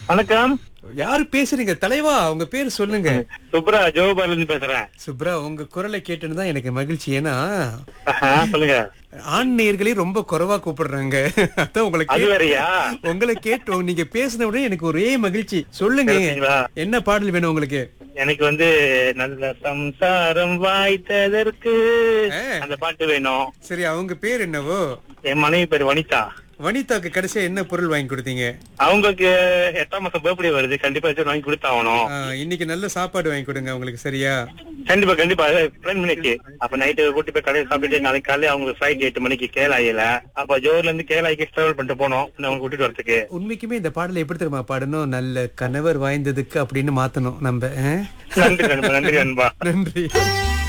வணக்கம் யாரு பேசுறீங்க தலைவா உங்க பேர் சொல்லுங்க சுப்ரா ஜோபால இருந்து பேசுறேன் சுப்ரா உங்க குரலை கேட்டுன்னு தான் எனக்கு மகிழ்ச்சி ஏன்னா ஆஹா, சொல்லுங்க ஆண் நேயர்களே ரொம்ப குறைவா கூப்பிடுறாங்க அதான் உங்களை அது கே- வேறயா உங்களை கேட்டோம் நீங்க பேசின உடனே எனக்கு ஒரே மகிழ்ச்சி சொல்லுங்க சரிங்களா? என்ன பாடல் வேணும் உங்களுக்கு எனக்கு வந்து நல்ல சம்சாரம் வாய்த்ததற்கு ஆ. அந்த பாட்டு வேணும் சரி அவங்க பேர் என்னவோ என் மனைவி பேர் வனிதா வனிதாக்கு கடைசியா என்ன பொருள் வாங்கி கொடுத்தீங்க அவங்களுக்கு எட்டாம் மாசம் பர்த்டே வருது கண்டிப்பா ஏதாச்சும் வாங்கி கொடுத்தாகணும் ஆ, இன்னைக்கு நல்ல சாப்பாடு வாங்கி கொடுங்க உங்களுக்கு சரியா கண்டிப்பா கண்டிப்பா பிளான் பண்ணிச்சு அப்ப நைட்டு கூட்டி போய் கடையில் சாப்பிட்டு நாளைக்கு காலையில அவங்க ஃபிளைட் எட்டு மணிக்கு கேலாயில அப்ப ஜோர்ல இருந்து கேலாய்க்கு டிராவல் பண்ணிட்டு போனோம் அவங்க கூட்டிட்டு வரதுக்கு உண்மைக்குமே இந்த பாடலை எப்படி தெரியுமா பாடணும் நல்ல கணவர் வாய்ந்ததுக்கு அப்படின்னு மாத்தணும் நம்ம ஆ? நன்றி நண்பா நன்றி நண்பா நன்றி